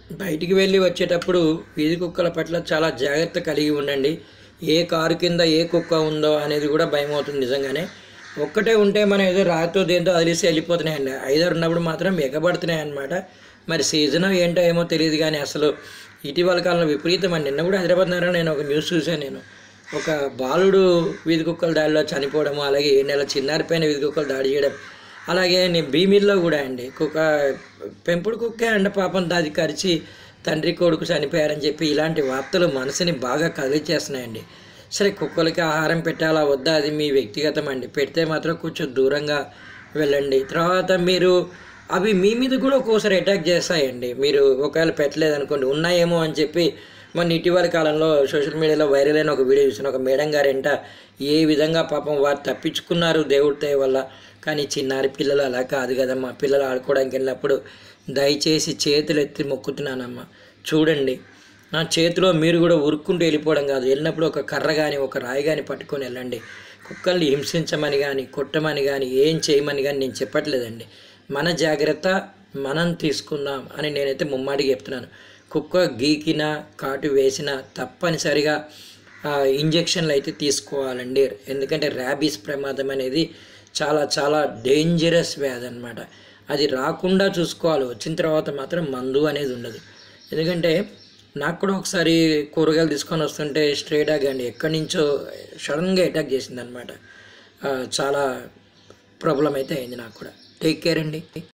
బయటికి వెళ్ళి వచ్చేటప్పుడు వీధి కుక్కల పట్ల చాలా జాగ్రత్త కలిగి ఉండండి ఏ కారు కింద ఏ కుక్క ఉందో అనేది కూడా భయం అవుతుంది నిజంగానే ఒక్కటే ఉంటే మనం ఏదో రాతో దేంతో అదిలిసి వెళ్ళిపోతున్నాయండి ఐదారు ఉన్నప్పుడు మాత్రం ఎగబడుతున్నాయి అన్నమాట మరి సీజన్ ఏంటో ఏమో తెలియదు కానీ అసలు ఇటీవల కాలంలో విపరీతం అండి నిన్న కూడా హైదరాబాద్ నగరంలో నేను ఒక న్యూస్ చూశాను నేను ఒక బాలుడు వీధి కుక్కల దాడిలో చనిపోవడము అలాగే ఏ నెల చిన్నారి పైన వీధి కుక్కలు దాడి చేయడం అలాగే నీ భీమిల్లో కూడా అండి కుక్క పెంపుడు కుక్కే అండి పాపం దాది కరిచి తండ్రి కొడుకు చనిపోయారని చెప్పి ఇలాంటి వార్తలు మనసుని బాగా కదిలిచేస్తున్నాయండి సరే కుక్కలకి ఆహారం పెట్టాలా వద్దా అది మీ వ్యక్తిగతం అండి పెడితే మాత్రం కొంచెం దూరంగా వెళ్ళండి తర్వాత మీరు అవి మీ మీద కూడా ఒక్కోసారి అటాక్ చేస్తాయండి మీరు ఒకవేళ పెట్టలేదు అనుకోండి ఉన్నాయేమో అని చెప్పి మొన్న ఇటీవల కాలంలో సోషల్ మీడియాలో వైరల్ అయిన ఒక వీడియో చూసిన ఒక మేడం గారింట ఏ విధంగా పాపం వారు తప్పించుకున్నారు దేవుడి దయ వల్ల కానీ చిన్నారి పిల్లలు అలా కాదు కదమ్మా పిల్లలు ఆడుకోవడానికి వెళ్ళినప్పుడు దయచేసి చేతులు ఎత్తి మొక్కుతున్నానమ్మా చూడండి నా చేతిలో మీరు కూడా ఉరుక్కుంటూ వెళ్ళిపోవడం కాదు వెళ్ళినప్పుడు ఒక కర్ర కానీ ఒక రాయి కానీ పట్టుకొని వెళ్ళండి కుక్కల్ని హింసించమని కానీ కొట్టమని కానీ ఏం చేయమని కానీ నేను చెప్పట్లేదండి మన జాగ్రత్త మనం తీసుకుందాం అని నేనైతే ముమ్మాడికి చెప్తున్నాను కుక్క గీకినా కాటు వేసినా తప్పనిసరిగా ఆ, ఇంజెక్షన్లు అయితే తీసుకోవాలండి ఎందుకంటే ర్యాబీస్ ప్రమాదం అనేది చాలా చాలా డేంజరస్ వ్యాధి అనమాట అది రాకుండా చూసుకోవాలి వచ్చిన తర్వాత మాత్రం మందు అనేది ఉండదు ఎందుకంటే నాకు కూడా ఒకసారి కూరగాయలు తీసుకొని వస్తుంటే స్ట్రేట్ అండి ఎక్కడి నుంచో సడన్గా అటాక్ చేసింది అనమాట చాలా ప్రాబ్లం అయితే అయింది నాకు కూడా టేక్ కేర్ అండి